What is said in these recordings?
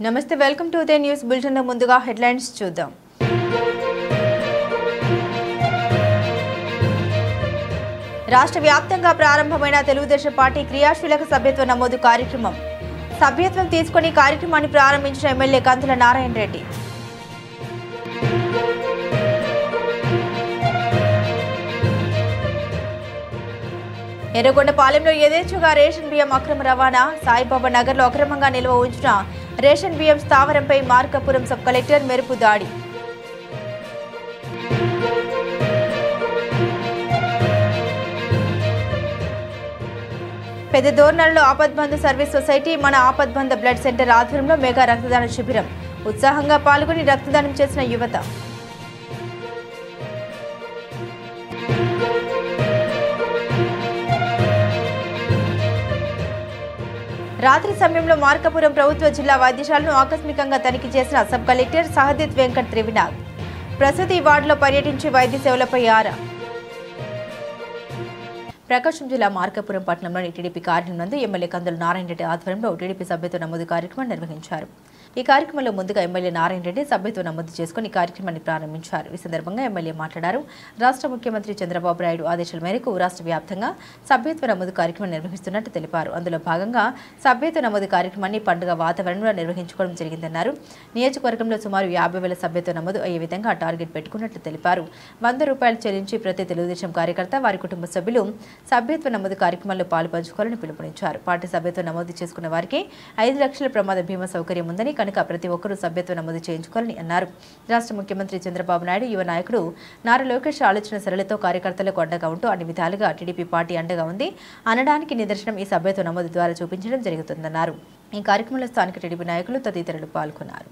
నమస్తే welcome to the news bulletin ముందుగా headlines చూద్దాం రాష్ట్ర వ్యాప్తంగా ప్రారంభమైన తెలుగుదేశం పార్టీ క్రియాశీలక సభ్యత్వ నమోదు కార్యక్రమం సభ్యత్వం తీసుకుని కార్యక్రమాన్ని ప్రారంభించిన ఎమ్మెల్యే కంతుల నారాయణ రెడ్డి ఎర్రగొండపాలెంలో యథేచ్ఛగా రేషన్ బియ్యం అక్రమ రవాణా సాయిబాబా నగర్లో అక్రమంగా నిల్వ ఉంచిన రేషన్ బియ్యం స్థావరంపై మార్కాపురం సబ్ కలెక్టర్ మెరుపు దాడి పెద్ద దోర్నల్లో ఆపద్బంధు సర్వీస్ సొసైటీ మన ఆపద్బంధ బ్లడ్ సెంటర్ ఆధ్వర్యంలో మెగా రక్తదాన శిబిరం ఉత్సాహంగా పాల్గొని రక్తదానం చేసిన యువత రాత్రి సమయంలో మార్కాపురం ప్రభుత్వ జిల్లా వైద్యశాలను ఆకస్మికంగా తనిఖీ చేసిన సబ్ కలెక్టర్ సహదిత్ వెంకట్ త్రివినాథ్ ప్రసూతి వార్డులో పర్యటించి వైద్య సేవలపై ఆరా ప్రకాశం జిల్లా మార్కాపురం పట్టణంలోని టీడీపీ కార్యాలయం నందు ఎమ్మెల్యే కందుల నారాయణ రెడ్డి ఆధ్వర్యంలో టీడీపీ సభ్యత్వ నమోదు కార్యక్రమం నిర్వహించారు ఈ కార్యక్రమంలో ముందుగా ఎమ్మెల్యే నారాయణ రెడ్డి సభ్యత్వ నమోదు చేసుకుని ఈ కార్యక్రమాన్ని ప్రారంభించారు ఈ సందర్భంగా ఎమ్మెల్యే మాట్లాడారు రాష్ట్ర ముఖ్యమంత్రి చంద్రబాబు నాయుడు ఆదేశాల మేరకు రాష్ట్ర వ్యాప్తంగా సభ్యత్వ నమోదు కార్యక్రమం నిర్వహిస్తున్నట్టు తెలిపారు అందులో భాగంగా సభ్యత్వ నమోదు కార్యక్రమాన్ని పండుగ వాతావరణంలో నిర్వహించుకోవడం జరిగిందన్నారు నియోజకవర్గంలో సుమారు యాభై వేల సభ్యత్వ నమోదు అయ్యే విధంగా టార్గెట్ పెట్టుకున్నట్లు తెలిపారు వంద రూపాయలు చెల్లించి ప్రతి తెలుగుదేశం కార్యకర్త వారి కుటుంబ సభ్యులు సభ్యత్వ నమోదు కార్యక్రమంలో పాలు పంచుకోవాలని పిలుపునిచ్చారు పార్టీ సభ్యత్వ నమోదు చేసుకున్న వారికి ఐదు లక్షల ప్రమాద బీమా సౌకర్యం ఉందని కనుక ప్రతి ఒక్కరూ సభ్యత్వ నమోదు చేయించుకోవాలని అన్నారు రాష్ట్ర ముఖ్యమంత్రి చంద్రబాబు నాయుడు యువ నాయకుడు నారా లోకేష్ ఆలోచన సరళితో కార్యకర్తలకు అండగా ఉంటూ అన్ని విధాలుగా టీడీపీ పార్టీ అండగా ఉంది అనడానికి నిదర్శనం ఈ సభ్యత్వ నమోదు ద్వారా చూపించడం జరుగుతుందన్నారు ఈ కార్యక్రమంలో స్థానిక టీడీపీ నాయకులు తదితరులు పాల్గొన్నారు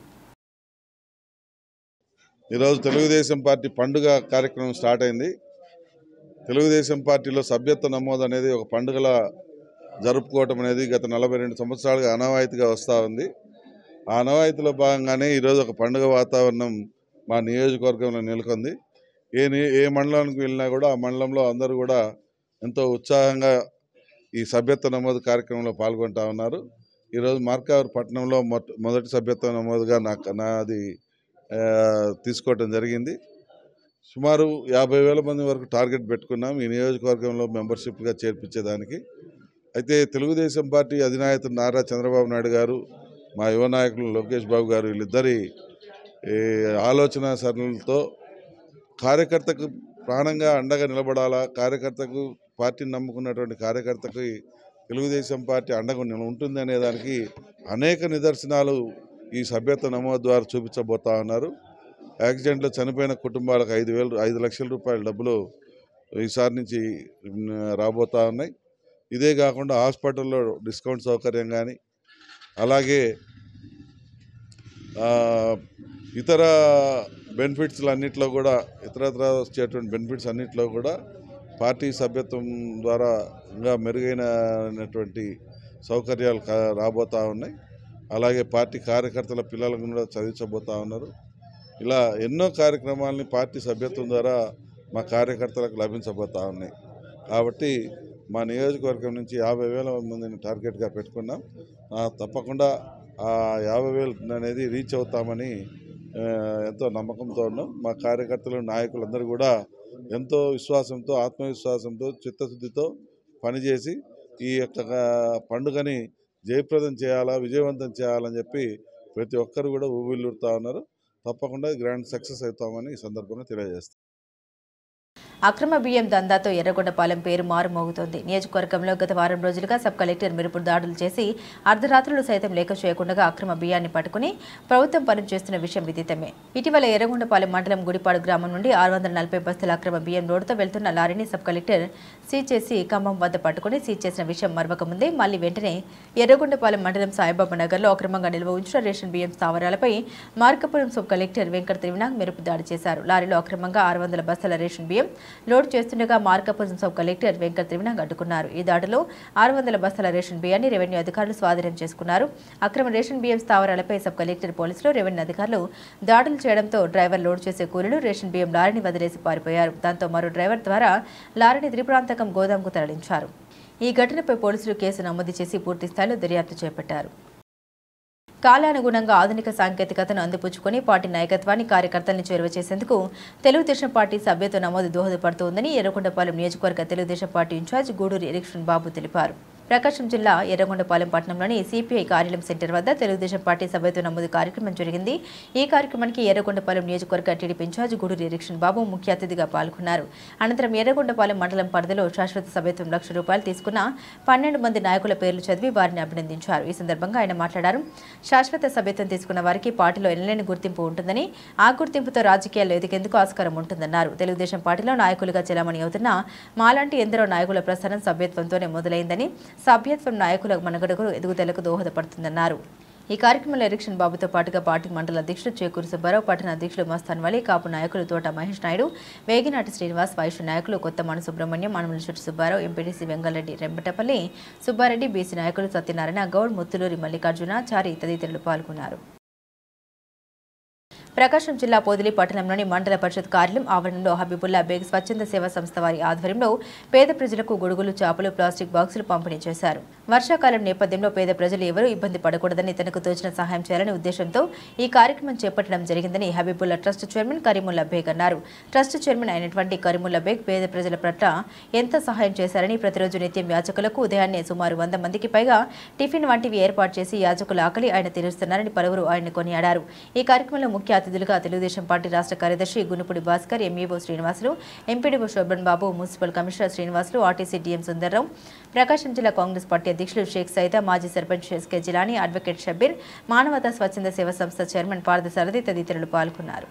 ఈరోజు తెలుగుదేశం పార్టీ పండుగ కార్యక్రమం స్టార్ట్ అయింది తెలుగుదేశం పార్టీలో సభ్యత్వ నమోదు అనేది ఒక పండుగల జరుపుకోవటం అనేది గత నలభై రెండు సంవత్సరాలుగా అనవాయితీగా వస్తూ ఉంది ఆ అనవాయితీలో భాగంగానే ఈరోజు ఒక పండుగ వాతావరణం మా నియోజకవర్గంలో నెలకొంది ఏ ని- ఏ మండలానికి వెళ్ళినా కూడా ఆ మండలంలో అందరూ కూడా ఎంతో ఉత్సాహంగా ఈ సభ్యత్వ నమోదు కార్యక్రమంలో పాల్గొంటా ఉన్నారు ఈరోజు మార్కావర్ పట్టణంలో మొట్ట మొదటి సభ్యత్వ నమోదుగా నాకు నాది ఆ, తీసుకోవటం జరిగింది సుమారు యాభై వేల మంది వరకు టార్గెట్ పెట్టుకున్నాం ఈ నియోజకవర్గంలో మెంబర్షిప్గా చేర్పించేదానికి అయితే తెలుగుదేశం పార్టీ అధినాయకుడు నారా చంద్రబాబు నాయుడు గారు మా యువ నాయకులు లోకేష్ బాబు గారు వీళ్ళిద్దరి ఈ, ఆలోచన సరళితో కార్యకర్తకు ప్రాణంగా అండగా నిలబడాలా కార్యకర్తకు పార్టీని నమ్ముకున్నటువంటి కార్యకర్తకి తెలుగుదేశం పార్టీ అండగా నిల- ఉంటుంది అనే దానికి అనేక నిదర్శనాలు ఈ సభ్యత్వ నమోదు ద్వారా చూపించబోతా ఉన్నారు యాక్సిడెంట్లో చనిపోయిన కుటుంబాలకు ఐదు వేలు ఐదు లక్షల రూపాయల డబ్బులు ఈసారి నుంచి ఉమ్, రాబోతా ఉన్నాయి ఇదే కాకుండా హాస్పిటల్లో డిస్కౌంట్ సౌకర్యం కానీ అలాగే ఆ, ఇతర బెనిఫిట్స్లు అన్నిట్లో కూడా ఇతరత్ర వచ్చేటువంటి బెనిఫిట్స్ అన్నిట్లో కూడా పార్టీ సభ్యత్వం ద్వారా ఇంకా మెరుగైనటువంటి సౌకర్యాలు కా- రాబోతా ఉన్నాయి అలాగే పార్టీ కార్యకర్తల పిల్లలను కూడా చదివించబోతా ఉన్నారు ఇలా ఎన్నో కార్యక్రమాలని పార్టీ సభ్యత్వం ద్వారా మా కార్యకర్తలకు లభించబోతా ఉన్నాయి కాబట్టి మా నియోజకవర్గం నుంచి యాభై వేల మందిని టార్గెట్గా పెట్టుకున్నాం ఆ, తప్పకుండా ఆ యాభై వేలు అనేది రీచ్ అవుతామని ఆ, ఎంతో నమ్మకంతో ఉన్నాం మా కార్యకర్తలు నాయకులందరూ కూడా ఎంతో విశ్వాసంతో ఆత్మవిశ్వాసంతో చిత్తశుద్ధితో పనిచేసి ఈ యొక్క పండుగని జయప్రదం చేయాలా విజయవంతం చేయాలని చెప్పి ప్రతి ఒక్కరు కూడా ఊబిల్లురుతా ఉన్నారు తప్పకుండా గ్రాండ్ సక్సెస్ అవుతామని ఈ సందర్భంగా తెలియజేస్తాం అక్రమ బియ్యం దందాతో ఎర్రగొండపాలెం పేరు మారుమోగుతోంది నియోజకవర్గంలో గత వారం రోజులుగా సబ్ కలెక్టర్ మెరుపు దాడులు చేసి అర్ధరాత్రులు సైతం లేక చేయకుండా అక్రమ బియ్యాన్ని పట్టుకుని ప్రభుత్వం పనిచేస్తున్న విషయం విదితమే ఇటీవల ఎర్రగొండపాలెం మండలం గుడిపాడు గ్రామం నుండి ఆరు వందల నలభై బస్తుల అక్రమ బియ్యం రోడ్డుతో వెళ్తున్న లారీని సబ్ కలెక్టర్ సీజ్ చేసి ఖమ్మం వద్ద పట్టుకుని సీజ్ చేసిన విషయం మరవక ముందే మళ్లీ వెంటనే ఎర్రగొండపాలెం మండలం సాయిబాబా నగర్లో అక్రమంగా నిల్వ ఉంచిన రేషన్ బియ్యం స్థావరాలపై మార్కపురం సబ్ కలెక్టర్ వెంకట త్రివినాగ్ మెరుపు దాడి చేశారు లారీలో అక్రమంగా ఆరు వందల బస్తాల రేషన్ బియ్యం లోడ్ చేస్తుండగా మార్కాపురం సబ్ కలెక్టర్ వెంకట త్రివినాగ్ అడ్డుకున్నారు ఈ దాడిలో ఆరు వందల బస్తాల రేషన్ బియ్యాన్ని రెవెన్యూ అధికారులు స్వాధీనం చేసుకున్నారు అక్రమ రేషన్ బియ్యం స్థావరాలపై సబ్ కలెక్టర్ పోలీసులు రెవెన్యూ అధికారులు దాడులు చేయడంతో డ్రైవర్ లోడ్ చేసే కూలీలు రేషన్ బియ్యం లారీని వదిలేసి పారిపోయారు దాంతో మరో డ్రైవర్ ద్వారా లారీని త్రిపురాంతకం గోదాంకు తరలించారు ఈ ఘటనపై పోలీసులు కేసు నమోదు చేసి పూర్తి స్థాయిలో దర్యాప్తు చేపట్టారు కాలానుగుణంగా ఆధునిక సాంకేతికతను అందిపుచ్చుకొని పార్టీ నాయకత్వాన్ని కార్యకర్తల్ని చేరువ చేసేందుకు తెలుగుదేశం పార్టీ సభ్యత్వ నమోదు దోహదపడుతోందని ఎర్రగొండపాలెం నియోజకవర్గ తెలుగుదేశం పార్టీ ఇన్ఛార్జ్ గూడూరి ఎరిక్షన్ బాబు తెలిపారు ప్రకాశం జిల్లా ఎర్రగొండపాలెం పట్టణంలోని సిపిఐ కార్యాలయం సెంటర్ వద్ద తెలుగుదేశం పార్టీ సభ్యత్వ నమోదు కార్యక్రమం జరిగింది ఈ కార్యక్రమానికి ఎర్రగొండపాలెం నియోజకవర్గ టీడీపీ ఇన్ఛార్జ్ గూడూరి ఎరిక్షన్ బాబు ముఖ్య అతిథిగా పాల్గొన్నారు అనంతరం ఎర్రగొండపాలెం మండలం పరిధిలో శాశ్వత సభ్యత్వం లక్ష రూపాయలు తీసుకున్న పన్నెండు మంది నాయకుల పేర్లు చదివి వారిని అభినందించారు ఈ సందర్భంగా ఆయన మాట్లాడారు శాశ్వత సభ్యత్వం తీసుకున్న వారికి పార్టీలో ఎనలేని గుర్తింపు ఉంటుందని ఆ గుర్తింపుతో రాజకీయాల్లో ఎదిగేందుకు ఆస్కారం ఉంటుందన్నారు తెలుగుదేశం పార్టీలో నాయకులుగా చెలామణి అవుతున్న మాలాంటి ఎందరో నాయకుల ప్రస్థానం సభ్యత్వంతోనే మొదలైందని సభ్యత్వం నాయకుల మనుగడకు ఎదుగుదలకు దోహదపడుతుందన్నారు ఈ కార్యక్రమంలో ఎరిక్షన్ బాబుతో పాటుగా పార్టీ మండల అధ్యక్షుడు చేకూరు సుబ్బారావు పట్టణ అధ్యక్షుడు మస్తాన్ వలి కాపు నాయకులు తోట మహేష్ నాయుడు వేగినాటి శ్రీనివాస్ వైశ్య నాయకులు కొత్తమను సుబ్రహ్మణ్యం అనుమలశెట్టి సుబ్బారావు ఎంపీడీసీ వెంగళరెడ్డి రెంబటపల్లి సుబ్బారెడ్డి బీసీ నాయకులు సత్యనారాయణ గౌడ్ ముత్తులూరి మల్లికార్జున చారి తదితరులు పాల్గొన్నారు ప్రకాశం జిల్లా పొదిలి పట్టణంలోని మండల పరిషత్ కార్యాలయం ఆవరణలో హబీబుల్లా బేగ్ స్వచ్ఛంద సేవా సంస్థ వారి ఆధ్వర్యంలో పేద ప్రజలకు గొడుగులు చేపలు ప్లాస్టిక్ బాక్సులు పంపిణీ చేశారు వర్షాకాలం నేపథ్యంలో పేద ప్రజలు ఎవరూ ఇబ్బంది పడకూడదని తనకు తోచిన సహాయం చేయాలనే ఉద్దేశంతో ఈ కార్యక్రమం చేపట్టడం జరిగిందని హబీబుల్లా ట్రస్ట్ చైర్మన్ కరీముల్లా బేగ్ అన్నారు ట్రస్ట్ చైర్మన్ అయినటువంటి కరీముల్లా బేగ్ పేద ప్రజల పట్ల ఎంత సహాయం చేశారని ప్రతిరోజు నిత్యం యాచకులకు ఉదయాన్నే సుమారు వంద మందికి పైగా టిఫిన్ వంటివి ఏర్పాటు చేసి యాచకుల ఆకలి ఆయన తీరుస్తున్నారని పలువురు ఆయన కొనియాడారు ఈ కార్యక్రమంలో ముఖ్య అతిథులుగా తెలుగుదేశం పార్టీ రాష్ట్ర కార్యదర్శి Gunupudi Bhaskar MEO Srinivasulu MPDO Sobhan Babu municipal commissioner Srinivasulu RTC DM Sundararao Prakasam జిల్లా కాంగ్రెస్ పార్టీ అధ్యక్షులు షేక్ సైదా మాజీ సర్పంచ్ ఎస్కే జిలానీ అడ్వకేట్ షబీర్ మానవతా స్వచ్ఛంద సేవా సంస్థ చైర్మన్ పార్థసారథి తదితరులు పాల్గొన్నారు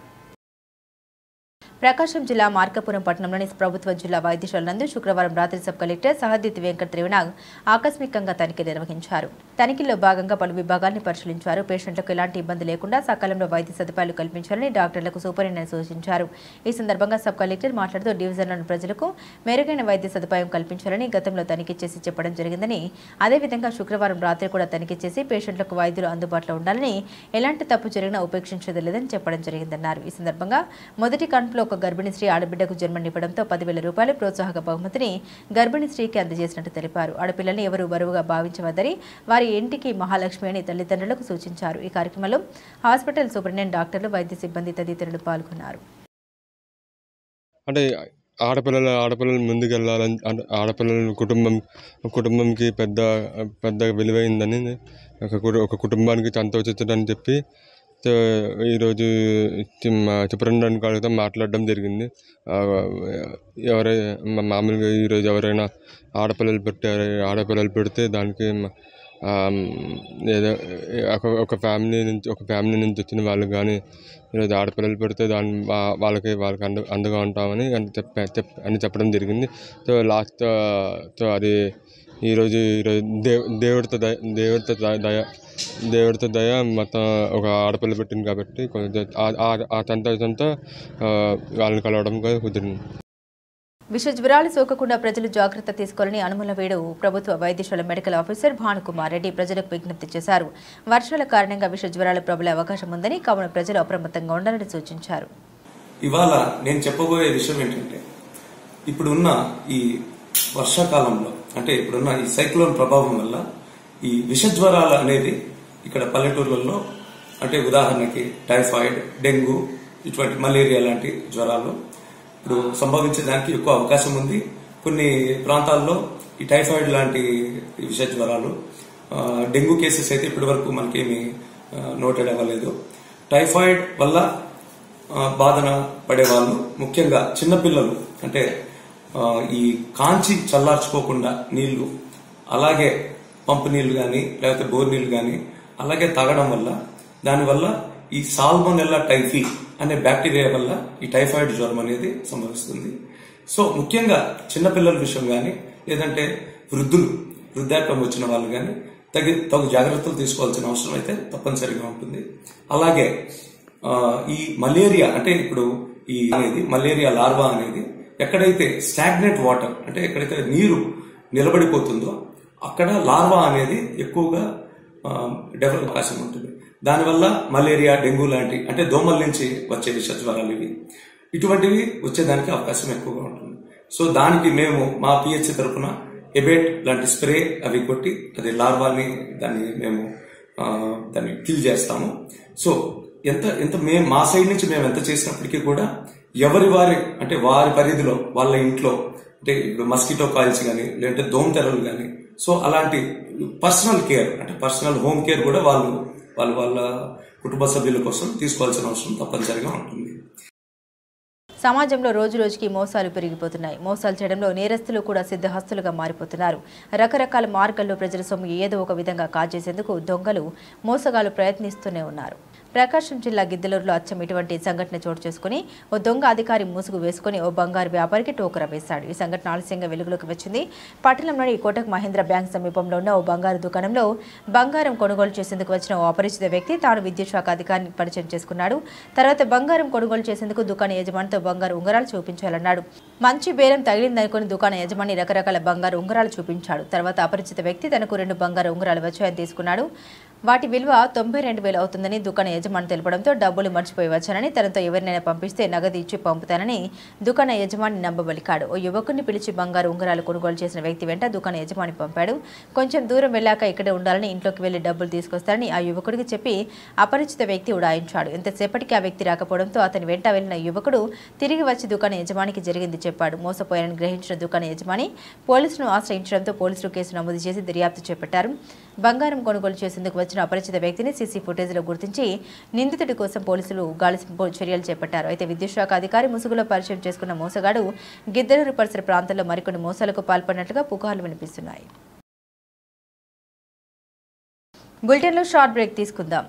ప్రకాశం జిల్లా మార్కాపురం పట్టణంలోని ప్రభుత్వ జిల్లా వైద్యశాల నందు శుక్రవారం రాత్రి సబ్ కలెక్టర్ సహదిత్ వెంకట్ త్రివినాగ్ ఆకస్మికంగా తనిఖీ నిర్వహించారు తనిఖీలో భాగంగా పలు విభాగాల్ని పరిశీలించారు పేషెంట్లకు ఎలాంటి ఇబ్బంది లేకుండా సకాలంలో వైద్య సదుపాయాలు కల్పించాలని డాక్టర్లకు సూపరింటెండెంట్ సూచించారు ఈ సందర్భంగా సబ్ కలెక్టర్ మాట్లాడుతూ డివిజన్లోని ప్రజలకు మెరుగైన వైద్య సదుపాయం కల్పించాలని గతంలో తనిఖీ చేసి చెప్పడం జరిగిందని అదేవిధంగా శుక్రవారం రాత్రి కూడా తనిఖీ చేసి పేషెంట్లకు వైద్యులు అందుబాటులో ఉండాలని ఎలాంటి తప్పు జరిగినా ఉపేక్షించేది లేదని చెప్పడం జరిగిందన్నారు ఈ సందర్భంగా మొదటి కడుపులో ఒక గర్భిణీ స్త్రీ ఆడబిడ్డకు జన్మనివ్వడంతో పదివేల రూపాయల ప్రోత్సాహక బహుమతిని గర్భిణీ స్త్రీకి అందజేసినట్టు తెలిపారు ఆడపిల్లల్ని ఎవరు బరువుగా భావించవద్దని వారి ఇంటికి మహాలక్ష్మి అని తల్లిదండ్రులకు సూచించారు ఈ కార్యక్రమంలో హాస్పిటల్ సూపరింటెండెంట్ డాక్టర్లు వైద్య సిబ్బంది తదితరులు పాల్గొన్నారు అంటే ఆడపిల్లల ఆడపిల్లలు ముందుకు వెళ్ళాలని అంటే ఆడపిల్లల కుటుంబం కుటుంబంకి పెద్ద పెద్ద విలువైందని ఒక కు- ఒక కుటుంబానికి సంతోషించడని చెప్పి తో- ఈరోజు చి- మా సుప్రీంటెండెంట్ గారితో మాట్లాడడం జరిగింది ఆ, ఎవరై మా- మామూలుగా ఈరోజు ఎవరైనా ఆడపిల్లలు పెట్టారు ఆడపిల్లలు పెడితే దానికి మ- ఆ, ఏదో ఒక ఒక ఫ్యామిలీ నుంచి ఒక ఫ్యామిలీ నుంచి వచ్చిన వాళ్ళు కానీ ఈరోజు ఆడపిల్లలు పెడితే దాని వా- వాళ్ళకి వాళ్ళకి అండ అండగా ఉంటామని అని చెప్ప చెప్ అని చెప్పడం జరిగింది సో లాస్ట్ సో అది ఈరోజు ఈరోజు దేవ్ దేవుడితో దయ దేవుడితో దయ దయ దేవుడితో దయ మొత్తం ఒక ఆడపిల్ల పెట్టింది కాబట్టి కొంచెం ఆ- ఆ- ఆ సంతోషంతో ఆ, వాళ్ళని కలవడం కూడా కుదిరింది విష జ్వరాలు సోకకుండా ప్రజలు జాగ్రత్త తీసుకోవాలని అనుమలవేడు ప్రభుత్వ వైద్యశాల మెడికల్ ఆఫీసర్ భానుకుమార్ రెడ్డి ప్రజలకు విజ్ఞప్తి చేశారు వర్షాల కారణంగా విష జ్వరాలు ప్రబలే అవకాశం ఉందని కావున ప్రజలు అప్రమత్తంగా ఉండాలని సూచించారు ఇవాళ నేను చెప్పబోయే విషయం ఏంటంటే ఇప్పుడున్న ఈ వర్షాకాలంలో అంటే ఇప్పుడున్న ఈ సైక్లోన్ ప్రభావం వల్ల ఈ విష జ్వరాలు అనేది ఇక్కడ పల్లెటూర్లలో అంటే ఉదాహరణకి టైఫాయిడ్ డెంగ్యూ ఇటువంటి మలేరియా లాంటి జ్వరాలు ఇప్పుడు సంభవించడానికి ఎక్కువ అవకాశం ఉంది కొన్ని ప్రాంతాల్లో ఈ టైఫాయిడ్ లాంటి ఈ విష జ్వరాలు ఆ, డెంగ్యూ కేసెస్ అయితే ఇప్పటి వరకు మనకేమి నోటెడ్ అవ్వలేదు టైఫాయిడ్ వల్ల ఆ, బాధన పడేవాళ్ళు ముఖ్యంగా చిన్నపిల్లలు అంటే ఆ, ఈ కాంచి చల్లార్చుకోకుండా నీళ్లు అలాగే పంపు నీళ్లు కానీ లేకపోతే బోర్ నీళ్లు కానీ అలాగే తాగడం వల్ల దానివల్ల ఈ సాల్మోనెల్లా టైఫీ అనే బ్యాక్టీరియా వల్ల ఈ టైఫాయిడ్ జ్వరం అనేది సంభవిస్తుంది సో ముఖ్యంగా చిన్నపిల్లల విషయం కానీ లేదంటే వృద్ధులు వృద్ధాప్యం వచ్చిన వాళ్ళు కానీ తగి తగు జాగ్రత్తలు తీసుకోవాల్సిన అవసరం అయితే తప్పనిసరిగా ఉంటుంది అలాగే ఆ, ఈ మలేరియా అంటే ఇప్పుడు ఈ అనేది మలేరియా లార్వా అనేది ఎక్కడైతే స్టాగ్నెట్ వాటర్ అంటే ఎక్కడైతే నీరు నిలబడిపోతుందో అక్కడ లార్వా అనేది ఎక్కువగా డెవలప్ అవకాశం ఉంటుంది దానివల్ల మలేరియా డెంగ్యూ లాంటి అంటే దోమల నుంచి వచ్చే విష జ్వరాలు ఇవి ఇటువంటివి వచ్చేదానికి అవకాశం ఎక్కువగా ఉంటుంది సో దానికి మేము మా పిహెచ్ తరపున ఎబేట్ లాంటి స్ప్రే అవి కొట్టి అది లార్వాని దాన్ని మేము ఆ, దాన్ని కిల్ చేస్తాము సో ఎంత ఎంత మేము మా సైడ్ నుంచి మేము ఎంత చేసినప్పటికీ కూడా ఎవరి వారి అంటే వారి పరిధిలో వాళ్ళ ఇంట్లో అంటే ఇప్పుడు మస్కిటో కాయిల్స్ కానీ లేదంటే దోమతెరలు కానీ సో అలాంటి పర్సనల్ కేర్ అంటే పర్సనల్ హోమ్ కేర్ కూడా వాళ్ళు వాళ్ళ వాళ్ళ కుటుంబ సభ్యుల కోసం తీసుకోవాల్సిన అవసరం తప్పనిసరిగా ఉంటుంది సమాజంలో రోజు రోజుకి మోసాలు పెరిగిపోతున్నాయి మోసాలు చేయడంలో నేరస్తులు కూడా సిద్ధహస్తులుగా మారిపోతున్నారు రకరకాల మార్గాల్లో ప్రజల సొమ్ము ఏదో ఒక విధంగా కాజేసేందుకు దొంగలు మోసగాలు ప్రయత్నిస్తూనే ఉన్నారు ప్రకాశం జిల్లా గిద్దలూరులో అచ్చం ఇటువంటి సంఘటన చోటు చేసుకుని ఓ దొంగ అధికారి ముసుగు వేసుకుని ఓ బంగారు వ్యాపారికి టోకరా వేశాడు ఈ సంఘటన ఆలస్యంగా వెలుగులోకి వచ్చింది పట్టణంలోని కోటక్ మహేంద్ర బ్యాంక్ సమీపంలో ఉన్న ఓ బంగారు దుకాణంలో బంగారం కొనుగోలు చేసేందుకు వచ్చిన ఓ అపరిచిత వ్యక్తి తాను విద్యుత్ శాఖ అధికారిని పరిచయం చేసుకున్నాడు తర్వాత బంగారం కొనుగోలు చేసేందుకు దుకాణ యజమానితో బంగారు ఉంగరాలు చూపించాలన్నాడు మంచి బేరం తగిలిందనుకుని దుకాణ యజమాని రకరకాల బంగారు ఉంగరాలు చూపించాడు తర్వాత అపరిచిత వ్యక్తి తనకు రెండు బంగారు ఉంగరాలు వచ్చాయని తీసుకున్నాడు వాటి విలువ తొంభై రెండు వేలు అవుతుందని దుకాణ యజమాని తెలపడంతో డబ్బులు మర్చిపోయి వచ్చానని తనతో ఎవరినైనా పంపిస్తే నగదు ఇచ్చి పంపుతానని దుకాణ యజమాని నమ్మబలికాడు ఓ యువకుడిని పిలిచి బంగారు ఉంగరాలు కొనుగోలు చేసిన వ్యక్తి వెంట దుకాణ యజమాని పంపాడు కొంచెం దూరం వెళ్ళాక ఇక్కడే ఉండాలని ఇంట్లోకి వెళ్లి డబ్బులు తీసుకొస్తారని ఆ యువకుడికి చెప్పి అపరిచిత వ్యక్తి ఉడాయించాడు ఎంతసేపటికి ఆ వ్యక్తి రాకపోవడంతో అతని వెంట వెళ్లిన యువకుడు తిరిగి వచ్చి దుకాణ యజమానికి జరిగింది చెప్పాడు మోసపోయారని గ్రహించిన దుకాణ యజమాని పోలీసులను ఆశ్రయించడంతో పోలీసులు కేసు నమోదు చేసి దర్యాప్తు చేపట్టారు బంగారం కొనుగోలు చేసేందుకు వచ్చిన అపరిచిత వ్యక్తిని సీసీ ఫుటేజ్లో గుర్తించి నిందితుడి కోసం పోలీసులు గాలింపు చర్యలు చేపట్టారు అయితే విద్యుత్ శాఖ అధికారి ముసుగులో పరిచయం చేసుకున్న మోసగాడు గిద్దలూరు పరిసర ప్రాంతాల్లో మరికొన్ని మోసాలకు పాల్పడినట్లుగా పుకార్లు వినిపిస్తున్నాయి బులెటిన్లో షార్ట్ బ్రేక్ తీసుకుందాం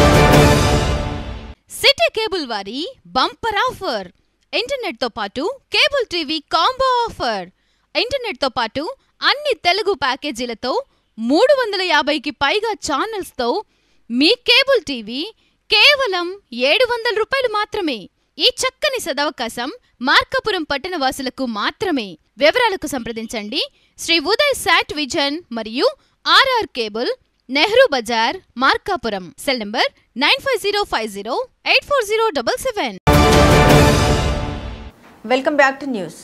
సిటీ కేబుల్ వారి బంపర్ ఆఫర్ ఇంటర్నెట్ తో పాటు cable TV combo offer internet తో పాటు అన్ని తెలుగు ప్యాకేజీలతో మూడు వందల యాభైకి పైగా ఛానల్స్ తో మీ కేబుల్ టీవీ కేవలం ఏడు వందల రూపాయలు మాత్రమే ఈ చక్కని సదవకాశం మార్కాపురం పట్టణ వాసులకు మాత్రమే వివరాలకు సంప్రదించండి శ్రీ ఉదయ్ శాట్ విజన్ మరియు RR cable Nehru Bazar Markapuram cell number nine five zero five zero eight four zero double seven welcome back to news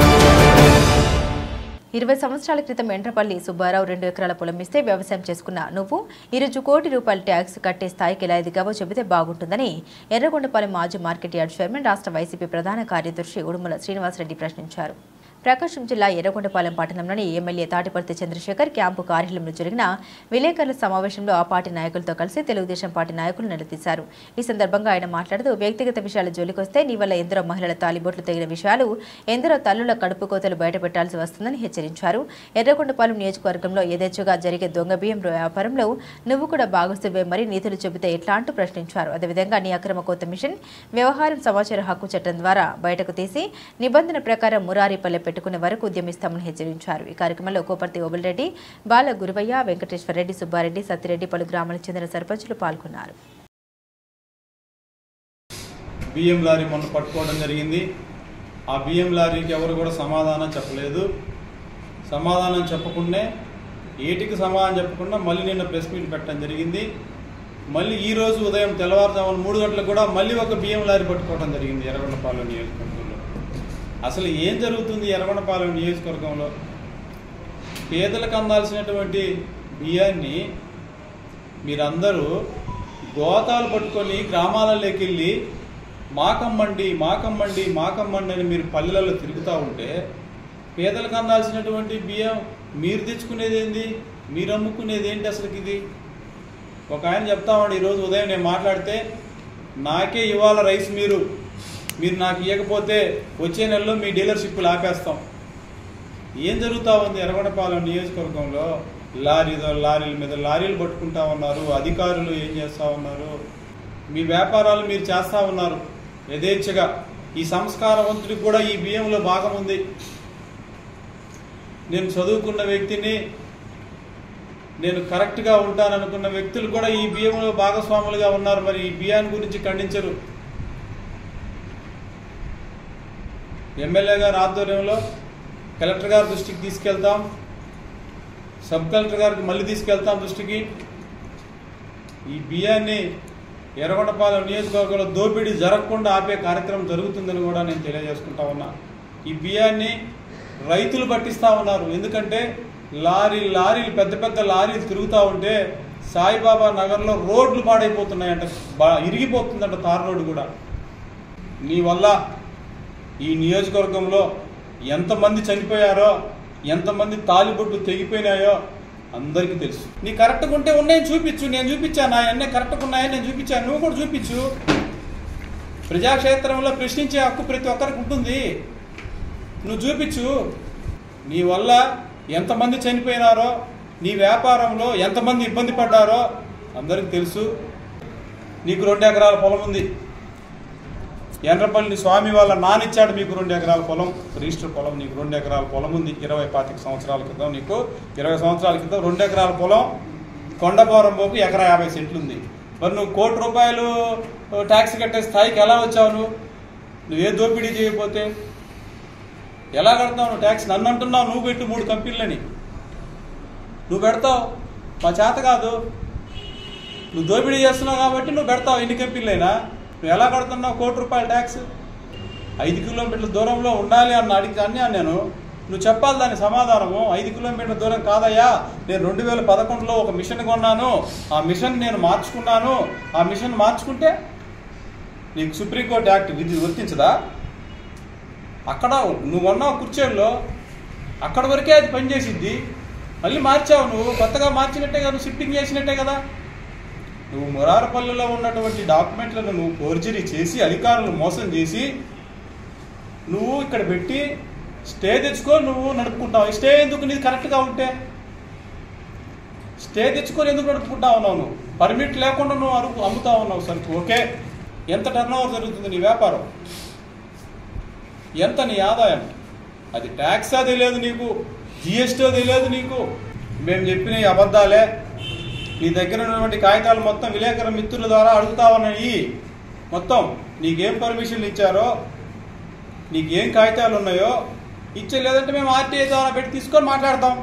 ఇరవై సంవత్సరాల క్రితం ఎండ్రపల్లి సుబ్బారావు రెండు ఎకరాల పొలం ఇస్తే వ్యవసాయం చేసుకున్న నువ్వు ఈరోజు కోటి రూపాయల ట్యాక్స్ కట్టే స్థాయికి ఎలా ఎదిగావో చెబితే బాగుంటుందని ఎర్రగొండపాలెం మాజీ మార్కెట్ యార్డ్ చైర్మన్ రాష్ట్ర వైసీపీ ప్రధాన కార్యదర్శి ఉడుమల శ్రీనివాసరెడ్డి ప్రశ్నించారు ప్రకాశం జిల్లా ఎర్రగొండపాలెం పట్టణంలోని ఎమ్మెల్యే తాటిపర్తి చంద్రశేఖర్ క్యాంపు కార్యాలయంలో జరిగిన విలేకరుల సమావేశంలో ఆ పార్టీ నాయకులతో కలిసి తెలుగుదేశం పార్టీ నాయకులు నిలదీశారు ఈ సందర్భంగా ఆయన మాట్లాడుతూ వ్యక్తిగత విషయాల జోలికొస్తే నీ వల్ల ఎందరో మహిళల తాలిబొట్లు తెగిన విషయాలు ఎందరో తల్లుల కడుపు కోతలు బయటపెట్టాల్సి వస్తుందని హెచ్చరించారు ఎర్రగొండపాలెం నియోజకవర్గంలో యథేచ్ఛగా జరిగే దొంగ బియ్యం వ్యాపారంలో నువ్వు కూడా భాగస్తువే మరి నీతులు చెబితే ఎట్లా అంటూ ప్రశ్నించారు అదేవిధంగా నీ అక్రమ కోత మిషన్ వ్యవహారం సమాచార హక్కు చట్టం ద్వారా బయటకు తీసి నిబంధన ప్రకారం మురారీపల్లె పెట్టుకునే వరకు ఉద్యమిస్తామని హెచ్చరించారు ఈ కార్యక్రమంలో కోపర్తి ఓబుల్రెడ్డి బాల గురువయ్య వెంకటేశ్వర రెడ్డి సుబ్బారెడ్డి సత్తిరెడ్డి పలు గ్రామాలకు చెందిన సర్పంచులు పాల్గొన్నారు బియ్యం లారీ మొన్న పట్టుకోవడం జరిగింది ఆ బియ్యం లారీకి ఎవరు కూడా సమాధానం చెప్పలేదు సమాధానం చెప్పకుండానే ఏటికి సమాధానం చెప్పకుండా మళ్ళీ నిన్న ప్రెస్ మీట్ పెట్టడం జరిగింది మళ్ళీ ఈ రోజు ఉదయం తెల్లవారుజామున మూడు గంటలకు కూడా మళ్ళీ ఒక బియ్యం లారీ పట్టుకోవడం జరిగింది ఎర్రగొండపాలెం నియోజకవర్గంలో అసలు ఏం జరుగుతుంది ఎర్రగొండపాలెం నియోజకవర్గంలో పేదలకు అందాల్సినటువంటి బియ్యాన్ని మీరందరూ గోతాలు పట్టుకొని గ్రామాలలోకి వెళ్ళి మాకమ్మండి మాకమ్మండి మాకమ్మండి అని మీరు పల్లెలలో తిరుగుతూ ఉంటే పేదలకు అందాల్సినటువంటి బియ్యం మీరు తెచ్చుకునేది ఏంది మీరు అమ్ముకునేది ఏంటి అసలుకి ఇది ఒక ఆయన చెప్తామండి ఈరోజు ఉదయం నేను మాట్లాడితే నాకే ఇవాళ రైస్ మీరు మీరు నాకు ఇవ్వకపోతే వచ్చే నెలలో మీ డీలర్షిప్లు ఆపేస్తాం ఏం జరుగుతూ ఉంది ఎర్రగొండపాలెం నియోజకవర్గంలో లారీ లారీల మీద లారీలు పట్టుకుంటా ఉన్నారు అధికారులు ఏం చేస్తూ ఉన్నారు మీ వ్యాపారాలు మీరు చేస్తూ ఉన్నారు యథేచ్ఛగా ఈ సంస్కారవంతుడికి కూడా ఈ బియ్యంలో భాగం ఉంది నేను చదువుకున్న వ్యక్తిని నేను కరెక్ట్గా ఉంటాననుకున్న వ్యక్తులు కూడా ఈ బియ్యంలో భాగస్వాములుగా ఉన్నారు మరి ఈ బియ్యాన్ని గురించి ఖండించరు ఎమ్మెల్యే గారి ఆధ్వర్యంలో కలెక్టర్ గారి దృష్టికి తీసుకెళ్తాం సబ్ కలెక్టర్ గారికి మళ్ళీ తీసుకెళ్తాం దృష్టికి ఈ బియ్యాన్ని ఎర్రగొండపాలెం నియోజకవర్గంలో దోపిడీ జరగకుండా ఆపే కార్యక్రమం జరుగుతుందని కూడా నేను తెలియజేసుకుంటా ఉన్నా ఈ బియ్యాన్ని రైతులు పట్టిస్తా ఉన్నారు ఎందుకంటే లారీ లారీలు పెద్ద పెద్ద లారీలు తిరుగుతూ ఉంటే సాయిబాబా నగర్లో రోడ్లు పాడైపోతున్నాయంట బా ఇరిగిపోతుందంట తార్ రోడ్డు కూడా నీ వల్ల ఈ నియోజకవర్గంలో ఎంతమంది చనిపోయారో ఎంతమంది తాలిబొట్లు తెగిపోయినాయో అందరికీ తెలుసు నీ కరెక్ట్గా ఉంటే ఉన్నాయని చూపించు నేను చూపించాను అన్నీ కరెక్ట్గా ఉన్నాయని నేను చూపించాను నువ్వు కూడా చూపించు ప్రజాక్షేత్రంలో ప్రశ్నించే హక్కు ప్రతి ఒక్కరికి ఉంటుంది నువ్వు చూపించు నీ వల్ల ఎంతమంది చనిపోయినారో నీ వ్యాపారంలో ఎంతమంది ఇబ్బంది పడ్డారో అందరికీ తెలుసు నీకు రెండు ఎకరాల పొలం ఉంది ఎండ్రపల్లి స్వామి వాళ్ళ నానిచ్చాడు మీకు రెండు ఎకరాల పొలం రిజిస్టర్ పొలం నీకు రెండు ఎకరాల పొలం ఉంది ఇరవై పాతిక సంవత్సరాల క్రితం నీకు ఇరవై సంవత్సరాల క్రితం రెండు ఎకరాల పొలం కొండపోరం పోపు ఎకరా యాభై సెంట్లు ఉంది మరి నువ్వు కోటి రూపాయలు ట్యాక్స్ కట్టే స్థాయికి ఎలా వచ్చావు నువ్వు నువ్వే దోపిడీ చేయకపోతే ఎలా కడతావు నువ్వు ట్యాక్స్ నన్ను అంటున్నావు నువ్వు పెట్టు మూడు కంపెనీలని నువ్వు పెడతావు మా చేత కాదు నువ్వు దోపిడీ చేస్తున్నావు కాబట్టి నువ్వు పెడతావు ఎన్ని కంపెనీలైనా నువ్వు ఎలా కడుతున్నావు కోటి రూపాయల ట్యాక్స్ ఐదు కిలోమీటర్ల దూరంలో ఉండాలి అన్న అడిగి అన్నాను నేను నువ్వు చెప్పాలి దాని సమాధానము ఐదు కిలోమీటర్ల దూరం కాదయ్యా నేను రెండు వేల పదకొండులో ఒక మిషన్ కొన్నాను ఆ మిషన్ నేను మార్చుకున్నాను ఆ మిషన్ మార్చుకుంటే నీకు సుప్రీంకోర్టు యాక్ట్ విధి వర్తించదా అక్కడ నువ్వు ఉన్నావు కుర్చీల్లో అక్కడ వరకే అది పనిచేసిద్ది మళ్ళీ మార్చావు నువ్వు కొత్తగా మార్చినట్టే కదా నువ్వు షిఫ్టింగ్ చేసినట్టే కదా నువ్వు మురారపల్లిలో ఉన్నటువంటి డాక్యుమెంట్లను నువ్వు ఫోర్జరీ చేసి అధికారులను మోసం చేసి నువ్వు ఇక్కడ పెట్టి స్టే తెచ్చుకో నువ్వు నడుపుకుంటావు స్టే ఎందుకు నీది కరెక్ట్గా ఉంటే స్టే తెచ్చుకొని ఎందుకు నడుపుకుంటా ఉన్నావు నువ్వు పర్మిట్ లేకుండా నువ్వు అరుపు అమ్ముతా ఉన్నావు సరుకు ఓకే ఎంత టర్న్ ఓవర్ జరుగుతుంది నీ వ్యాపారం ఎంత నీ ఆదాయం అది ట్యాక్స్ అది లేదు నీకు జిఎస్టీ తెలియదు నీకు మేము చెప్పిన ఈ అబద్ధాలే నీ దగ్గర ఉన్నటువంటి కాగితాలు మొత్తం విలేకరుల మిత్రుల ద్వారా అడుగుతా ఉన్నాయి మొత్తం నీకేం పర్మిషన్లు ఇచ్చారో నీకేం కాగితాలు ఉన్నాయో ఇచ్చే లేదంటే మేము ఆర్టీఐ ద్వారా పెట్టి తీసుకొని మాట్లాడతాం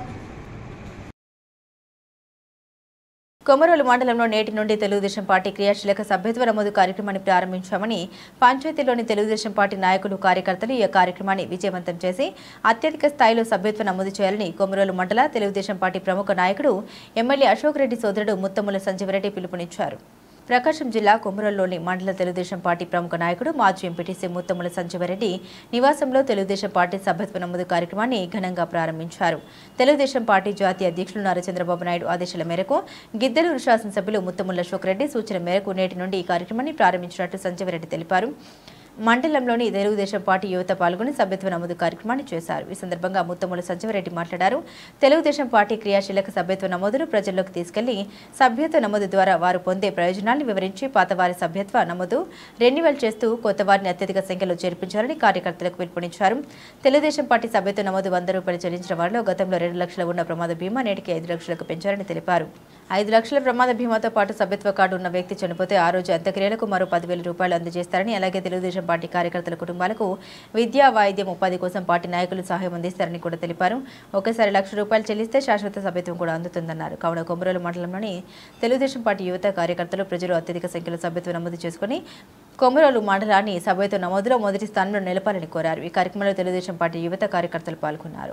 కొమరోలు మండలంలో నేటి నుండి తెలుగుదేశం పార్టీ క్రియాశీలక సభ్యత్వ నమోదు కార్యక్రమాన్ని ప్రారంభించామని పంచాయతీలోని తెలుగుదేశం పార్టీ నాయకులు కార్యకర్తలు ఈ కార్యక్రమాన్ని విజయవంతం చేసి అత్యధిక స్థాయిలో సభ్యత్వ నమోదు చేయాలని కొమరోలు మండల తెలుగుదేశం పార్టీ ప్రముఖ నాయకుడు ఎమ్మెల్యే అశోక్ రెడ్డి సోదరుడు ముత్తముల సంజీవరెడ్డి పిలుపునిచ్చారు ప్రకాశం జిల్లా కొమరంలోని మండల తెలుగుదేశం పార్టీ ప్రముఖ నాయకుడు మాజీ ఎంపీటీసీ ముత్తముల సంజీవరెడ్డి నివాసంలో తెలుగుదేశం పార్టీ సభ్యత్వ నమోదు కార్యక్రమాన్ని ఘనంగా ప్రారంభించారు తెలుగుదేశం పార్టీ జాతీయ అధ్యక్షులు నారా చంద్రబాబు నాయుడు ఆదేశాల మేరకు గిద్దలూరు శాసనసభ్యులు ముత్తముల అశోక్ రెడ్డి సూచన మేరకు నేటి నుండి ఈ కార్యక్రమాన్ని ప్రారంభించినట్లు సంజీవరెడ్డి తెలిపారు మండలంలోని తెలుగుదేశం పార్టీ యువత పాల్గొని సభ్యత్వ నమోదు కార్యక్రమాన్ని చేశారు ఈ సందర్భంగా ముత్తముల సంజీవరెడ్డి మాట్లాడారు తెలుగుదేశం పార్టీ క్రియాశీలక సభ్యత్వ నమోదును ప్రజల్లోకి తీసుకెళ్లి సభ్యత్వ నమోదు ద్వారా వారు పొందే ప్రయోజనాలను వివరించి పాతవారి సభ్యత్వ నమోదు రెన్యువల్ చేస్తూ కొత్త వారిని అత్యధిక సంఖ్యలో చేర్పించాలని కార్యకర్తలకు పిలుపునిచ్చారు తెలుగుదేశం పార్టీ సభ్యత్వ నమోదు వంద రూపాయలు చెల్లించిన వారిలో గతంలో రెండు లక్షల ఉన్న ప్రమాద బీమా నేటికి ఐదు లక్షలకు పెంచారని తెలిపారు ఐదు లక్షల ప్రమాద బీమాతో పాటు సభ్యత్వ కార్డు ఉన్న వ్యక్తి చనిపోతే ఆ రోజు అంత్యక్రియలకు మరో పదివేల రూపాయలు అందజేస్తారని అలాగే తెలుగుదేశం పార్టీ కార్యకర్తల కుటుంబాలకు విద్యా వాయిద్యం ఉపాధి కోసం పార్టీ నాయకులు సహాయం అందిస్తారని కూడా తెలిపారు ఒకేసారి లక్ష రూపాయలు చెల్లిస్తే శాశ్వత సభ్యత్వం కూడా అందుతుందన్నారు కావున కొమరోలు మండలంలోని తెలుగుదేశం పార్టీ యువత కార్యకర్తలు ప్రజలు అత్యధిక సంఖ్యలో సభ్యత్వం నమోదు చేసుకుని కొమరోలు మండలాన్ని సభ్యత్వ నమోదులో మొదటి స్థానంలో నిలపాలని కోరారు ఈ కార్యక్రమంలో తెలుగుదేశం పార్టీ యువత కార్యకర్తలు పాల్గొన్నారు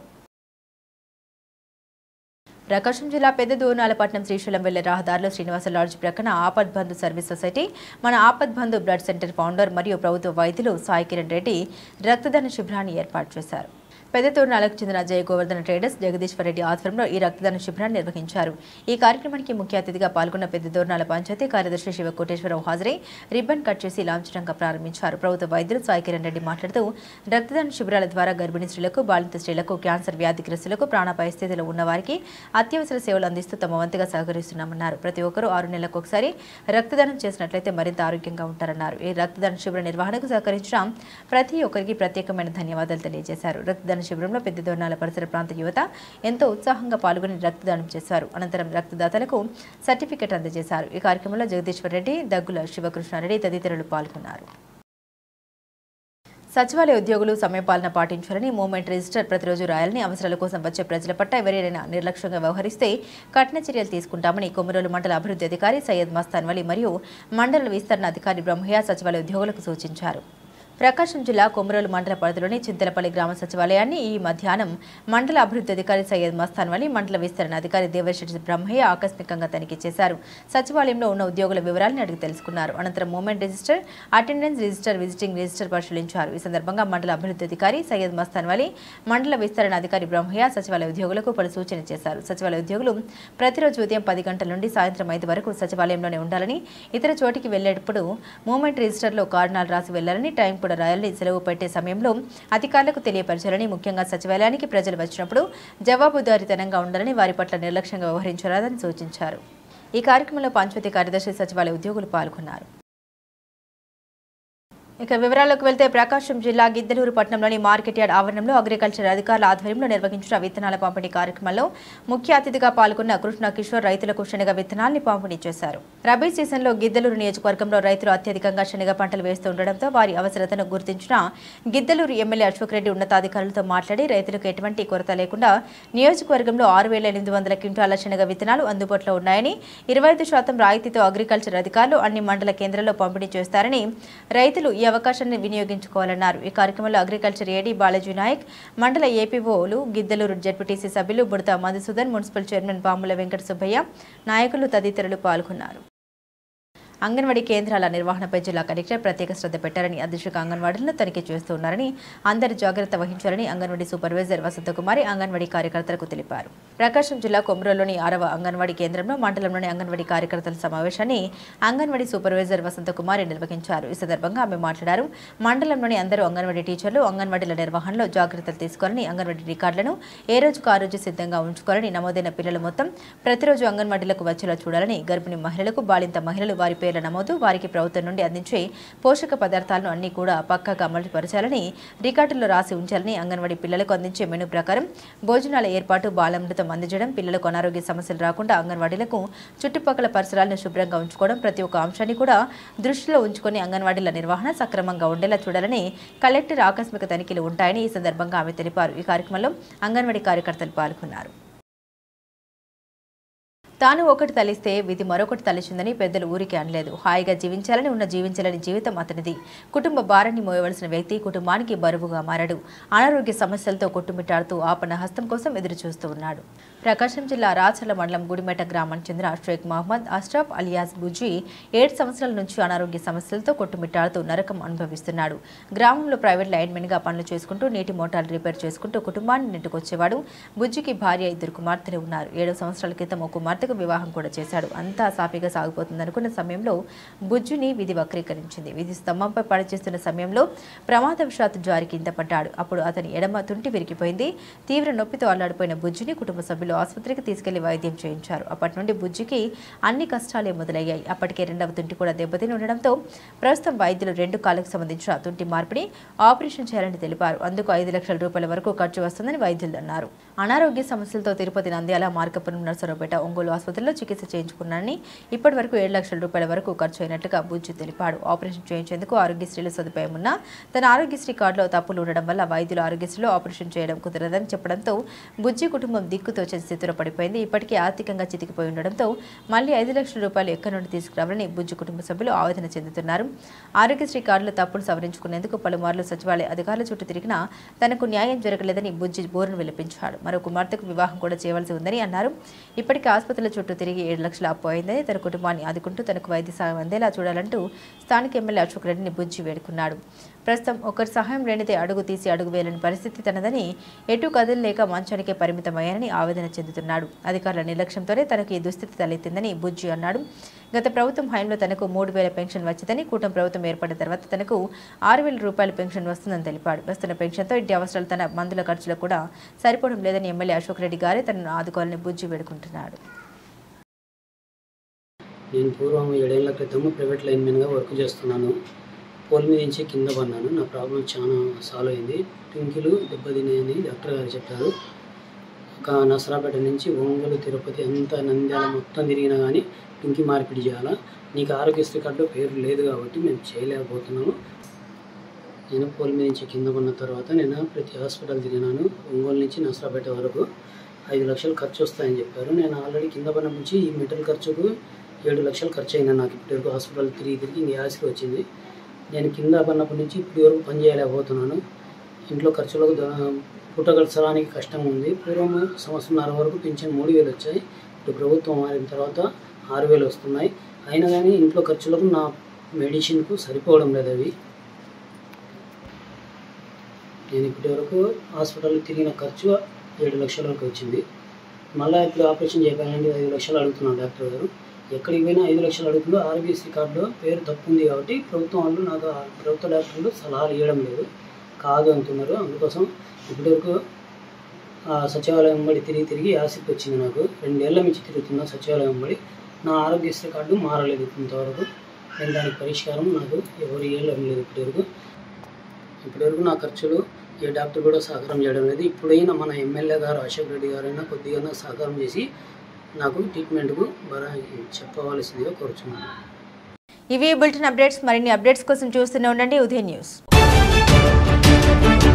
ప్రకాశం జిల్లా పెద్ద దూనాలపట్నం శ్రీశైలం వెళ్లే రహదారిలో శ్రీనివాస లాడ్జ్ ప్రక్కన ఆపద్ బంధు సర్వీస్ సొసైటీ మన Apad Bandhu blood centre founder మరియు ప్రభుత్వ వైద్యులు సాయి కిరణ్ రెడ్డి రక్తదాన శిబిరాన్ని ఏర్పాటు చేశారు పెద్ద తూర్నాలకు చెందిన జయ గోవర్ధన ట్రేడర్స్ జగదీశ్వర్ రెడ్డి ఆధ్వర్యంలో ఈ రక్తదాన శిబిరాన్ని నిర్వహించారు ఈ కార్యక్రమానికి ముఖ్య అతిథిగా పాల్గొన్న పెద్ద దూర్నాల పంచాయతీ కార్యదర్శి శివ కోటేశ్వరరావు హాజరై రిబ్బన్ కట్ చేసి లాంఛనంగా ప్రారంభించారు ప్రభుత్వ వైద్యులు సాయి కిరణ్ రెడ్డి మాట్లాడుతూ రక్తదాన శిబిరాల ద్వారా గర్భిణీ స్త్రీలకు బాలింత స్త్రీలకు క్యాన్సర్ వ్యాధిగ్రస్తులకు ప్రాణాపాయ స్థితిలో ఉన్న వారికి అత్యవసర సేవలు అందిస్తూ తమ వంతుగా సహకరిస్తున్నామన్నారు ప్రతి ఒక్కరూ ఆరు నెలలకు ఒకసారి రక్తదానం చేసినట్లయితే మరింత ఆరోగ్యంగా ఉంటారన్నారు ఈ రక్తదాన శిబిర నిర్వహణకు సహకరించిన ప్రతి ఒక్కరికి ప్రత్యేకమైన ధన్యవాదాలు తెలియజేశారు రక్తదాన శిబిరంలో పెద్ద దోర్నాల పరిసర ప్రాంత యువత ఎంతో ఉత్సాహంగా పాల్గొని రక్తదానం చేశారు అనంతరం రక్తదాతలకు సర్టిఫికెట్ అందజేశారు ఈ కార్యక్రమంలో జగదీశ్వర్ రెడ్డి దగ్గుల శివకృష్ణారెడ్డి తదితరులు పాల్గొన్నారు సచివాలయ ఉద్యోగులు సమయపాలన పాటించాలని మూవ్మెంట్ రిజిస్టర్ ప్రతిరోజు రాయాలని అవసరాల కోసం వచ్చే ప్రజల పట్ల ఎవరైనా నిర్లక్ష్యంగా వ్యవహరిస్తే కఠిన చర్యలు తీసుకుంటామని కొమరోలు మండల అభివృద్ధి అధికారి సయ్యద్ మస్తాన్ వలి మరియు మండల విస్తరణ అధికారి బ్రహ్మయ్య సచివాలయ ఉద్యోగులకు సూచించారు ప్రకాశం జిల్లా కొమరోలు మండల పరిధిలోని చింతలపల్లి గ్రామ సచివాలయాన్ని ఈ మధ్యాహ్నం మండల అభివృద్ధి అధికారి సయ్యద్ మస్తాన్ వలి మండల విస్తరణ అధికారి దేవర్శెట్టి బ్రహ్మయ్య ఆకస్మికంగా తనిఖీ చేశారు సచివాలయంలో ఉన్న ఉద్యోగుల వివరాలను అడిగి తెలుసుకున్నారు అనంతరం moment register attendance register visiting register పరిశీలించారు ఈ సందర్భంగా మండల అభివృద్ధి అధికారి సయ్యద్ మస్తాన్ వలి మండల విస్తరణ అధికారి బ్రహ్మయ్య సచివాలయ ఉద్యోగులకు పలు సూచన చేశారు సచివాలయ ఉద్యోగులు ప్రతిరోజు ఉదయం పది గంటల నుండి సాయంత్రం ఐదు వరకు సచివాలయంలోనే ఉండాలని ఇతర చోటికి వెళ్లేటప్పుడు మూమెంట్ రిజిస్టర్లో కారణాలు రాసి వెళ్లాలని టైం కూడా రాయాలని సెలవు పెట్టే సమయంలో అధికారులకు తెలియపరచాలని ముఖ్యంగా సచివాలయానికి ప్రజలు వచ్చినప్పుడు జవాబుదారీతనంగా ఉండాలని వారి పట్ల నిర్లక్ష్యంగా వ్యవహరించరాదని సూచించారు ఈ కార్యక్రమంలో పంచాయతీ కార్యదర్శి సచివాలయ ఉద్యోగులు పాల్గొన్నారు ఇక వివరాల్లోకి వెళ్తే ప్రకాశం జిల్లా గిద్దలూరు పట్టణంలోని మార్కెట్ యార్డ్ ఆవరణంలో అగ్రికల్చర్ అధికారుల ఆధ్వర్యంలో నిర్వహించిన విత్తనాల పంపిణీ కార్యక్రమంలో ముఖ్య అతిథిగా పాల్గొన్న కృష్ణ కిషోర్ రైతులకు శనగ విత్తనాల్ని పంపిణీ చేశారు రబీ సీజన్లో గిద్దలూరు నియోజకవర్గంలో రైతులు అత్యధికంగా శనగ పంటలు వేస్తూ ఉండడంతో వారి అవసరతను గుర్తించిన గిద్దలూరు ఎమ్మెల్యే అశోక్ రెడ్డి ఉన్నతాధికారులతో మాట్లాడి రైతులకు ఎటువంటి కొరత లేకుండా నియోజకవర్గంలో ఆరు వేల ఎనిమిది వందల క్వింటాల శనగ విత్తనాలు అందుబాటులో ఉన్నాయని ఇరవై ఐదు శాతం రాయితీతో అగ్రికల్చర్ అధికారులు అన్ని మండల కేంద్రాల్లో పంపిణీ చేస్తారని రైతులు ఈ అవకాశాన్ని వినియోగించుకోవాలన్నారు ఈ కార్యక్రమంలో అగ్రికల్చర్ ఏడీ బాలాజీ నాయక్ మండల ఏపీఓలు గిద్దలూరు జడ్పీటీసీ సభ్యులు బుడత మధుసూదన్ మున్సిపల్ చైర్మన్ పాముల వెంకట సుబ్బయ్య నాయకులు తదితరులు పాల్గొన్నారు అంగన్వాడీ కేంద్రాల నిర్వహణపై జిల్లా కలెక్టర్ ప్రత్యేక శ్రద్ధ పెట్టారని అధ్యక్షుక అంగన్వాడీలను తనిఖీ చేస్తున్నారని అందరూ జాగ్రత్త వహించాలని అంగన్వాడీ సూపర్వైజర్ వసంతకుమారి అంగన్వాడీ కార్యకర్తలకు తెలిపారు ప్రకాశం జిల్లా కొమరోలోని ఆరవ అంగన్వాడీ కేంద్రంలో మండలంలోని అంగన్వాడీ కార్యకర్తల సమావేశాన్ని అంగన్వాడీ సూపర్వైజర్ వసంతకుమారి నిర్వహించారు ఈ సందర్భంగా ఆమె మాట్లాడారు మండలంలోని అందరూ అంగన్వాడీ టీచర్లు అంగన్వాడీల నిర్వహణలో జాగ్రత్తలు తీసుకోవాలని అంగన్వాడీ రికార్డులను ఏ రోజుకు ఆ రోజు సిద్ధంగా ఉంచుకోవాలని నమోదైన పిల్లలు మొత్తం ప్రతిరోజు అంగన్వాడీలకు వచ్చేలా చూడాలని గర్భిణీ మహిళలకు బాలింత మహిళలు వారి పేర్ల నమోదు వారికి ప్రభుత్వం నుండి అందించే పోషక పదార్థాలను అన్ని కూడా పక్కాగా అమలుపరచాలని రికార్డుల్లో రాసి ఉంచాలని అంగన్వాడీ పిల్లలకు అందించే మెనూ ప్రకారం భోజనాల ఏర్పాటు బాలామృతం అందజేయడం పిల్లలకు అనారోగ్య సమస్యలు రాకుండా అంగన్వాడీలకు చుట్టుపక్కల పరిసరాలను శుభ్రంగా ఉంచుకోవడం ప్రతి ఒక్క అంశాన్ని కూడా దృష్టిలో ఉంచుకొని అంగన్వాడీల నిర్వహణ సక్రమంగా ఉండేలా చూడాలని కలెక్టర్ ఆకస్మిక తనిఖీలు ఉంటాయని ఈ సందర్భంగా ఆమె తెలిపారు ఈ కార్యక్రమంలో అంగన్వాడీ కార్యకర్తలు పాల్గొన్నారు తాను ఒకటి తలిస్తే విధి మరొకటి తలిచిందని పెద్దలు ఊరికి అనలేదు హాయిగా జీవించాలని ఉన్న జీవించాలని జీవితం అతనిది కుటుంబ భారాన్ని మోయవలసిన వ్యక్తి కుటుంబానికి బరువుగా మారాడు అనారోగ్య సమస్యలతో కొట్టుమిట్టాడుతూ ఆపన హస్తం కోసం ఎదురు చూస్తూ ఉన్నాడు ప్రకాశం జిల్లా రాచర్ల మండలం గుడిమెట గ్రామం చెందిన షేక్ మహమ్మద్ అష్రఫ్ అలియాస్ బుజ్జి ఏడు సంవత్సరాల నుంచి అనారోగ్య సమస్యలతో కొట్టుమిట్టాడుతూ నరకం అనుభవిస్తున్నాడు గ్రామంలో ప్రైవేట్ లైన్మెన్గా పనులు చేసుకుంటూ నీటి మోటార్లు రిపేర్ చేసుకుంటూ కుటుంబాన్ని నెట్టుకొచ్చేవాడు బుజ్జికి భార్య ఇద్దరు కుమార్తెలు ఉన్నారు ఏడు సంవత్సరాల క్రితం ఒక కుమార్తెకు వివాహం కూడా చేశాడు అంతా సాఫీగా సాగిపోతుంది అనుకున్న సమయంలో బుజ్జుని విధి వక్రీకరించింది విధి స్తంభంపై పనిచేస్తున్న సమయంలో ప్రమాదవశాత్తు జారి కింద పడ్డాడు అప్పుడు అతని ఎడమ తుంటి విరిగిపోయింది తీవ్ర నొప్పితో అల్లాడిపోయిన బుజ్జిని కుటుంబ సభ్యులు ఆసుపత్రికి తీసుకెళ్లి వైద్యం చేయించారు అప్పటి నుండి బుజ్జికి అన్ని కష్టాలే మొదలయ్యాయి అప్పటికే రెండవ తుంటి కూడా దెబ్బతిని ఉండడంతో ప్రస్తుతం వైద్యులు రెండు కాళ్ళకు సంబంధించిన తుంటి మార్పిడి ఆపరేషన్ చేయాలని తెలిపారు అందుకు ఐదు లక్షల రూపాయల వరకు ఖర్చు వస్తుందని వైద్యులు అన్నారు అనారోగ్య సమస్యలతో తిరుపతి నంద్యాల మార్కపురం నర్సరావుపేట ఒంగోలు ఆసుపత్రిలో చికిత్స చేయించుకున్నానని ఇప్పటి వరకు ఏడు లక్షల రూపాయల వరకు ఖర్చు అయినట్లుగా బుజ్జి తెలిపాడు ఆపరేషన్ చేయించేందుకు ఆరోగ్యశ్రీలో సదుపాయం ఉన్నా తన ఆరోగ్యశ్రీ కార్డులో తప్పులు ఉండడం వల్ల వైద్యులు ఆరోగ్యశ్రీలో ఆపరేషన్ చేయడం కుదరదని చెప్పడంతో బుజ్జి కుటుంబం దిక్కుతోచని స్థితిలో పడిపోయింది ఇప్పటికీ ఆర్థికంగా చితికిపోయి ఉండడంతో మళ్లీ ఐదు లక్షల రూపాయలు ఎక్కడి నుండి తీసుకురావాలని బుజ్జి కుటుంబ సభ్యులు ఆవేదన చెందుతున్నారు ఆరోగ్యశ్రీ కార్డులో తప్పులు సవరించుకునేందుకు పలుమార్లు సచివాలయ అధికారుల చుట్టూ తిరిగినా తనకు న్యాయం జరగలేదని బుజ్జి బోరును విలపించాడు మరో కుమార్తెకు వివాహం కూడా చేయవలసి ఉందని అన్నారు ఇప్పటికే ఆసుపత్రుల చుట్టూ తిరిగి ఏడు లక్షలు అప్పు అయిందని తన కుటుంబాన్ని ఆదుకుంటూ తనకు వైద్య సాయం అందేలా చూడాలంటూ స్థానిక ఎమ్మెల్యే అశోక్ రెడ్డిని బుజ్జి వేడుకున్నాడు ప్రస్తుతం ఒకరి సహాయం లేనిదే అడుగు తీసి అడుగు వేయలేని పరిస్థితి తనదని ఎటు కదలలేక మంచానికే పరిమితమయ్యానని ఆవేదన చెందుతున్నాడు అధికారుల నిర్లక్ష్యంతోనే తనకు ఈ దుస్థితి తలెత్తిందని బుజ్జి అన్నాడు గత ప్రభుత్వం హయాంలో తనకు మూడు వేల పెన్షన్ వచ్చిందని కూటమి ప్రభుత్వం ఏర్పడిన తర్వాత తనకు ఆరు వేల రూపాయల పెన్షన్ వస్తుందని తెలిపాడు వస్తున్న పెన్షన్తో ఇంటి అవసరాలు తన మందుల ఖర్చులకు కూడా సరిపోవడం లేదని ఎమ్మెల్యే అశోక్ రెడ్డి గారే తనను ఆదుకోవాలని బుజ్జి వేడుకుంటున్నాడు నేను పూర్వం ఏడేళ్ల క్రితం ప్రైవేట్ లైన్మెన్గా వర్క్ చేస్తున్నాను పోల్ మీద నుంచి కింద పడినాను నా ప్రాబ్లం చాలా సాల్వ్ అయింది పింకిలు దెబ్బతినాయని డాక్టర్ గారు చెప్పారు ఒక నసరాపేట నుంచి ఒంగోలు తిరుపతి అంతా నంద్యాల మొత్తం తిరిగినా కానీ పింకి మార్పిడి చేయాలా నీకు ఆరోగ్యశ్రీ కార్డులో పేరు లేదు కాబట్టి మేము చేయలేకపోతున్నాము నేను పోల్ మీద నుంచి కింద పడిన తర్వాత నేను ప్రతి హాస్పిటల్ తిరిగినాను ఒంగోలు నుంచి నసరాపేట వరకు ఐదు లక్షలు ఖర్చు వస్తాయని చెప్పారు నేను ఆల్రెడీ కింద పడిన నుంచి ఈ మెటల్ ఖర్చుకు ఏడు లక్షలు ఖర్చు అయింది నాకు ఇప్పటివరకు హాస్పిటల్ తిరిగి తిరిగి ఇంక యాసిడ్ వచ్చింది నేను కింద పడినప్పటి నుంచి ఇప్పటి వరకు పని చేయలేకపోతున్నాను ఇంట్లో ఖర్చులకు ద- పుట్టగలచడానికి కష్టం ఉంది పూర్వం సంవత్సరంన్నర వరకు పింఛన్ మూడు వేలు వచ్చాయి ఇప్పుడు ప్రభుత్వం మారిన తర్వాత ఆరు వేలు వస్తున్నాయి అయినా కానీ ఇంట్లో ఖర్చులకు నా మెడిసిన్కు సరిపోవడం లేదు అవి నేను ఇప్పటి వరకు హాస్పిటల్ తిరిగిన ఖర్చు ఏడు లక్షల వరకు వచ్చింది మళ్ళీ ఇప్పుడు ఆపరేషన్ చేయాలంటే ఐదు లక్షలు అడుగుతున్నాను డాక్టర్ గారు ఎక్కడికి పోయినా ఐదు లక్షలు అడుగుతుందో ఆర్బీసీ కార్డులో పేరు తప్పు ఉంది కాబట్టి ప్రభుత్వం వాళ్ళు నాకు ఆ ప్రభుత్వ డాక్టర్లు సలహాలు ఇవ్వడం లేదు కాదు అంటున్నారు అందుకోసం ఇప్పటివరకు ఆ సచివాలయం బడి తిరిగి తిరిగి యాసిడ్ వచ్చింది నాకు రెండేళ్ల నుంచి తిరుగుతున్నా సచివాలయం బడి నా ఆరోగ్యశ్రీ కార్డు మారలేదు ఇంతవరకు నేను దానికి పరిష్కారం నాకు ఎవరు ఇవ్వడం లేదు ఇప్పటివరకు ఇప్పటివరకు నా ఖర్చులు ఏ డాక్టర్ కూడా సహకారం చేయడం లేదు ఇప్పుడైనా మన ఎమ్మెల్యే గారు అశోక్ రెడ్డి గారైనా కొద్దిగా సహకారం చేసి నాకు ట్రీట్మెంట్కు బరా చెప్పవలసిందిగా కోరుచున్నాను ఇవి బులెటిన్ అప్డేట్స్ మరిన్ని అప్డేట్స్ కోసం చూస్తూనే ఉండండి ఉదయం న్యూస్